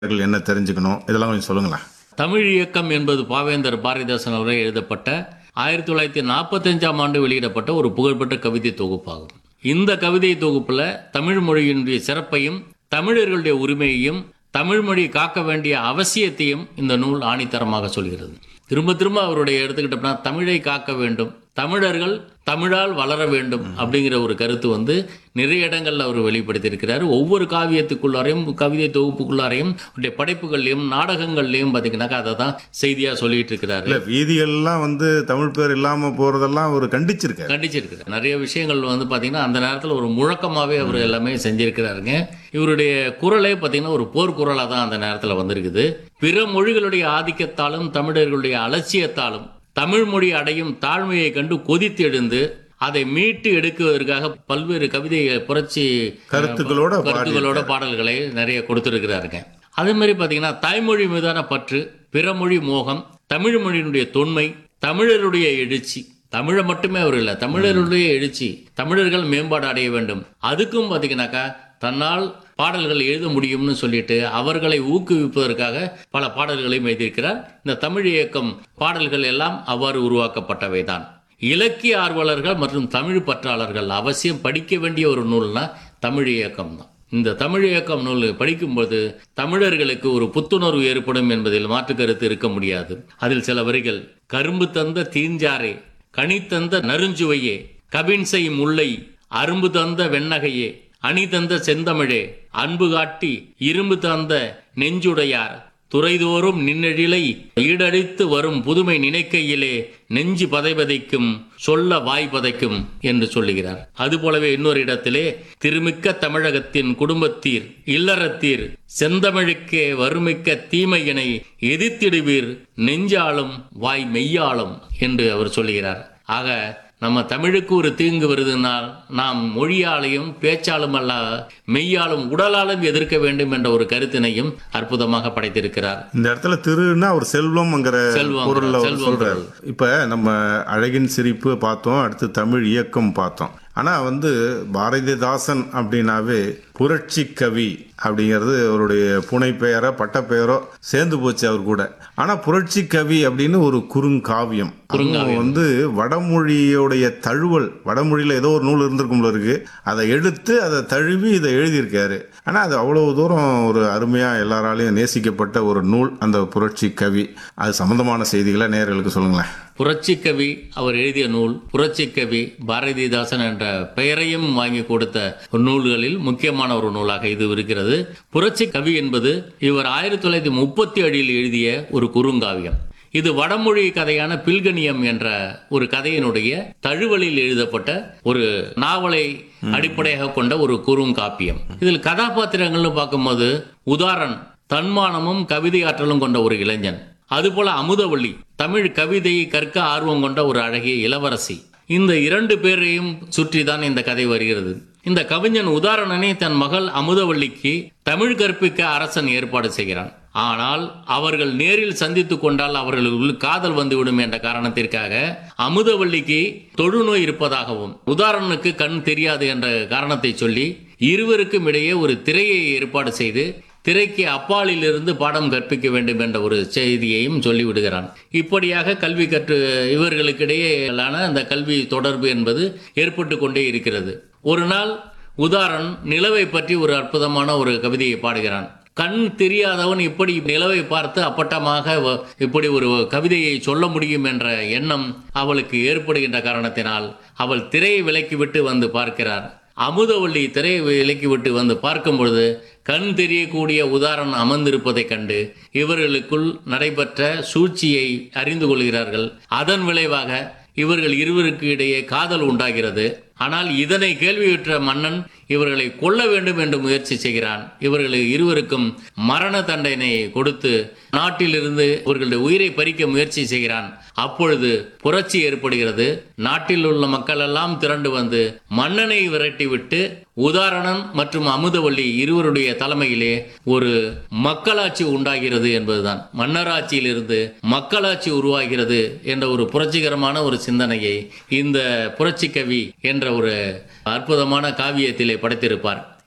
இவர்கள் என்ன தெரிஞ்சுக்கணும் இதெல்லாம் கொஞ்சம் சொல்லுங்களேன் தமிழ் இயக்கம் என்பது பாவேந்தர் பாரதிதாசன் அவர்கள் எழுதப்பட்ட ஆயிரத்தி தொள்ளாயிரத்தி நாற்பத்தஞ்சாம் ஆண்டு வெளியிடப்பட்ட ஒரு புகழ்பெற்ற கவிதை தொகுப்பாகும் இந்த கவிதை தொகுப்புல தமிழ் மொழியினுடைய சிறப்பையும் தமிழர்களுடைய உரிமையையும் தமிழ் மொழி காக்க வேண்டிய அவசியத்தையும் இந்த நூல் ஆணித்தரமாக சொல்கிறது திரும்ப திரும்ப அவருடைய எடுத்துக்கிட்டோம்னா தமிழை காக்க வேண்டும் தமிழர்கள் தமிழால் வளர வேண்டும் அப்படிங்கிற ஒரு கருத்து வந்து நிறைய இடங்கள்ல அவர் வெளிப்படுத்தியிருக்கிறார் ஒவ்வொரு காவியத்துக்குள்ளாரையும் கவிதை தொகுப்புக்குள்ளாரையும் அவருடைய படைப்புகள்லையும் நாடகங்கள்லையும் பார்த்தீங்கன்னாக்கா அதை தான் செய்தியாக சொல்லிட்டு இருக்கிறாரு இல்ல வீதிகள்லாம் வந்து தமிழ் பேர் இல்லாம போறதெல்லாம் அவர் கண்டிச்சிருக்காரு கண்டிச்சிருக்கிறார் நிறைய விஷயங்கள் வந்து பார்த்தீங்கன்னா அந்த நேரத்தில் ஒரு முழக்கமாகவே அவர் எல்லாமே செஞ்சிருக்கிறாருங்க இவருடைய குரலே பார்த்தீங்கன்னா ஒரு போர்க்குரலாக தான் அந்த நேரத்தில் வந்திருக்குது பிற மொழிகளுடைய ஆதிக்கத்தாலும் தமிழர்களுடைய அலட்சியத்தாலும் தமிழ் மொழி அடையும் தாழ்மையை கண்டு கொதித்து எழுந்து அதை மீட்டு எடுக்குவதற்காக பல்வேறு கவிதை புரட்சி கருத்துக்களோட கருத்துக்களோட பாடல்களை நிறைய கொடுத்துருக்கிறாருங்க அதே மாதிரி பார்த்தீங்கன்னா தாய்மொழி மீதான பற்று பிறமொழி மோகம் தமிழ் மொழியினுடைய தொன்மை தமிழருடைய எழுச்சி தமிழை மட்டுமே அவர் இல்லை தமிழருடைய எழுச்சி தமிழர்கள் மேம்பாடு அடைய வேண்டும் அதுக்கும் பார்த்தீங்கன்னாக்கா தன்னால் பாடல்கள் எழுத முடியும்னு சொல்லிட்டு அவர்களை ஊக்குவிப்பதற்காக பல பாடல்களையும் எழுதியிருக்கிறார் இந்த தமிழ் இயக்கம் பாடல்கள் எல்லாம் அவ்வாறு உருவாக்கப்பட்டவை தான் இலக்கிய ஆர்வலர்கள் மற்றும் தமிழ் பற்றாளர்கள் அவசியம் படிக்க வேண்டிய ஒரு நூல்னா தமிழ் இயக்கம் தான் இந்த தமிழ் இயக்கம் நூல் படிக்கும்போது தமிழர்களுக்கு ஒரு புத்துணர்வு ஏற்படும் என்பதில் மாற்று கருத்து இருக்க முடியாது அதில் சில வரிகள் கரும்பு தந்த தீஞ்சாரே கனி தந்த நறுஞ்சுவையே கவின்சை முல்லை அரும்பு தந்த வெண்ணகையே அணி தந்த செந்தமிழே அன்பு காட்டி இரும்பு தந்த நெஞ்சுடையார் துறைதோறும் நின்னெழிலை ஈடடித்து வரும் புதுமை நினைக்கையிலே நெஞ்சு பதைபதைக்கும் சொல்ல வாய் பதைக்கும் என்று சொல்லுகிறார் அதுபோலவே இன்னொரு இடத்திலே திருமிக்க தமிழகத்தின் குடும்பத்தீர் இல்லறத்தீர் செந்தமிழுக்கே வறுமிக்க தீமையினை எதிர்த்திடுவீர் நெஞ்சாலும் வாய் மெய்யாலும் என்று அவர் சொல்லுகிறார் ஆக நம்ம தமிழுக்கு ஒரு தீங்கு வருதுனால் நாம் மொழியாலையும் பேச்சாலும் அல்ல மெய்யாலும் உடலாலும் எதிர்க்க வேண்டும் என்ற ஒரு கருத்தினையும் அற்புதமாக படைத்திருக்கிறார் இந்த இடத்துல திருன்னா ஒரு செல்வம்ங்கிற செல்வம், பொருள்ல அவர் செல்வம் சொல்றாரு இப்ப நம்ம அழகின் சிரிப்பு பார்த்தோம் அடுத்து தமிழ் இயக்கம் பார்த்தோம் ஆனா வந்து பாரதிதாசன் அப்படின்னாவே புரட்சி கவி அப்படிங்கிறது அவருடைய புனை பெயரோ பட்டப்பெயரோ சேர்ந்து போச்சு அவர் கூட ஆனா புரட்சி கவி அப்படின்னு ஒரு குறுங்காவியம் அதுவும் வந்து வடமொழியோடைய தழுவல் வடமொழியில ஏதோ ஒரு நூல் இருந்திருக்கும் போல இருக்கு அதை எடுத்து அதை தழுவி இதை எழுதியிருக்காரு ஆனா அது அவ்வளவு தூரம் ஒரு அருமையா எல்லாராலையும் நேசிக்கப்பட்ட ஒரு நூல் அந்த புரட்சி கவி அது சம்பந்தமான செய்திகளை நேயர்களுக்கு சொல்லுங்களேன் புரட்சி கவி அவர் எழுதிய நூல் புரட்சி கவி பாரதிதாசன் என்ற பெயரையும் வாங்கி கொடுத்த ஒரு நூல்களில் முக்கியமான ஒரு நூலாக இது இருக்கிறது புரட்சி கவி என்பது இவர் ஆயிரத்தி தொள்ளாயிரத்தி முப்பத்தி ஏழில் எழுதிய ஒரு குறுங்காவியம் இது வடமொழி கதையான பில்கணியம் என்ற ஒரு கதையினுடைய தழுவலில் எழுதப்பட்ட ஒரு நாவலை அடிப்படையாக கொண்ட ஒரு குறுங்காப்பியம் இதில் கதாபாத்திரங்கள்னு பார்க்கும்போது உதாரண் தன்மானமும் கவிதை ஆற்றலும் கொண்ட ஒரு இளைஞன் அதுபோல அமுதவள்ளி தமிழ் கவிதையை கற்க ஆர்வம் கொண்ட ஒரு அழகிய இளவரசி இந்த இரண்டு பேரையும் சுற்றி தான் இந்த கதை வருகிறது இந்த கவிஞன் உதாரணனை தன் மகள் அமுதவள்ளிக்கு தமிழ் கற்பிக்க அரசன் ஏற்பாடு செய்கிறான் ஆனால் அவர்கள் நேரில் சந்தித்து கொண்டால் அவர்களுக்குள் காதல் வந்துவிடும் என்ற காரணத்திற்காக அமுதவள்ளிக்கு தொழுநோய் இருப்பதாகவும் உதாரணனுக்கு கண் தெரியாது என்ற காரணத்தை சொல்லி இருவருக்கும் இடையே ஒரு திரையை ஏற்பாடு செய்து திரைக்கு அப்பாலிலிருந்து பாடம் கற்பிக்க வேண்டும் என்ற ஒரு செய்தியையும் சொல்லிவிடுகிறான் இப்படியாக கல்வி கற்று இவர்களுக்கிடையேயான அந்த கல்வி தொடர்பு என்பது ஏற்பட்டு கொண்டே இருக்கிறது ஒரு நாள் உதாரண் நிலவை பற்றி ஒரு அற்புதமான ஒரு கவிதையை பாடுகிறான் கண் தெரியாதவன் இப்படி நிலவை பார்த்து அப்பட்டமாக வ- இப்படி ஒரு கவிதையை சொல்ல முடியும் என்ற எண்ணம் அவளுக்கு ஏற்படுகின்ற காரணத்தினால் அவள் திரையை விலக்கிவிட்டு வந்து பார்க்கிறார் அமுதவள்ளி திரையை விலக்கிவிட்டு வந்து பார்க்கும் பொழுது கண் தெரியக்கூடிய உதாரணம் அமர்ந்திருப்பதைக் கண்டு இவர்களுக்குள் நடைபெற்ற சூழ்ச்சியை அறிந்து கொள்கிறார்கள் அதன் விளைவாக இவர்கள் இருவருக்கு இடையே காதல் உண்டாகிறது ஆனால் இதனை கேள்வியுற்ற மன்னன் இவர்களை கொல்ல வேண்டும் என்று முயற்சி செய்கிறான் இவர்கள் இருவருக்கும் மரண தண்டனை கொடுத்து நாட்டிலிருந்து இவர்களுடைய உயிரை பறிக்க முயற்சி செய்கிறான் அப்பொழுது புரட்சி ஏற்படுகிறது நாட்டில் உள்ள மக்கள் எல்லாம் திரண்டு வந்து மன்னனை விரட்டிவிட்டு உதாரணன் மற்றும் அமுதவள்ளி இருவருடைய தலைமையிலே ஒரு மக்களாட்சி உண்டாகிறது என்பதுதான் மன்னராட்சியிலிருந்து மக்களாட்சி உருவாகிறது என்ற ஒரு புரட்சிகரமான ஒரு சிந்தனையை இந்த புரட்சி கவி என்ற ஒரு அற்புதமான காவியத்திலே படைத்திருப்பார்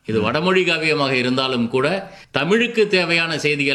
இது வடமொழி காவியமாக இருந்தாலும் கூட தமிழுக்கு தேவையான செய்திகள்